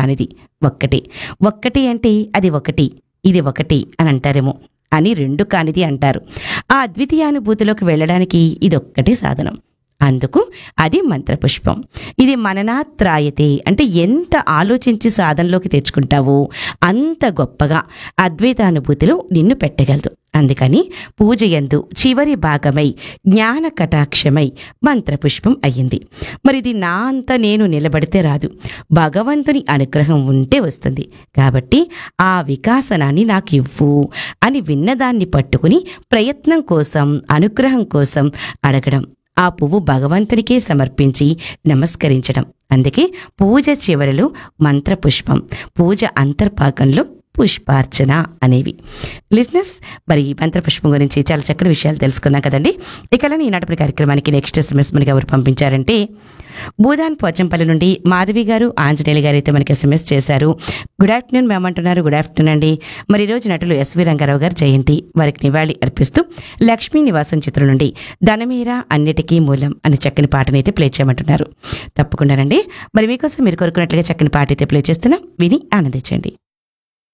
కానిది ఒక్కటి ఒక్కటి అంటే అది ఒకటి ఇది ఒకటి అని అంటారేమో అని రెండు కానిది అంటారు ఆ అద్వితీయానుభూతిలోకి వెళ్ళడానికి ఇదొక్కటే సాధనం అందుకు అది మంత్రపుష్పం ఇది మననాత్రాయతే అంటే ఎంత ఆలోచించి సాధనలోకి తెచ్చుకుంటావో అంత గొప్పగా అద్వైతానుభూతిలో నిన్ను పెట్టగలదు అందుకని పూజ యందు చివరి భాగమై జ్ఞాన కటాక్షమై మంత్రపుష్పం అయ్యింది మరి ఇది నా అంత నేను నిలబడితే రాదు భగవంతుని అనుగ్రహం ఉంటే వస్తుంది కాబట్టి ఆ వికాసనాన్ని నాకు ఇవ్వు అని విన్నదాన్ని పట్టుకుని ప్రయత్నం కోసం అనుగ్రహం కోసం అడగడం ఆ పువ్వు భగవంతునికే సమర్పించి నమస్కరించడం అందుకే పూజ చివరలో మంత్రపుష్పం పూజ అంతర్భాగంలో పుష్పార్చన అనేవి లిజినెస్ మరి ఈ మంత్రపుష్పం గురించి చాలా చక్కటి విషయాలు తెలుసుకున్నాం కదండి ఇక ఈనాటి కార్యక్రమానికి నెక్స్ట్ ఎస్ఎంఎస్ మనకి ఎవరు పంపించారంటే భూదాన్ పోచంపల్లి నుండి మాధవి గారు ఆంజనేయులు గారు అయితే మనకి ఎస్ఎంఎస్ చేశారు గుడ్ ఆఫ్టర్నూన్ మేము అంటున్నారు గుడ్ ఆఫ్టర్నూన్ అండి మరి ఈరోజు నటులు ఎస్వి రంగారావు గారు జయంతి వారికి నివాళి అర్పిస్తూ లక్ష్మీ నివాసం చిత్రం నుండి ధనమీర అన్నిటికీ మూలం అనే చక్కని పాటని అయితే ప్లే చేయమంటున్నారు తప్పకుండానండి మరి మీకోసం మీరు కోరుకున్నట్లుగా చక్కని పాట అయితే ప్లే చేస్తున్నాం విని ఆనందించండి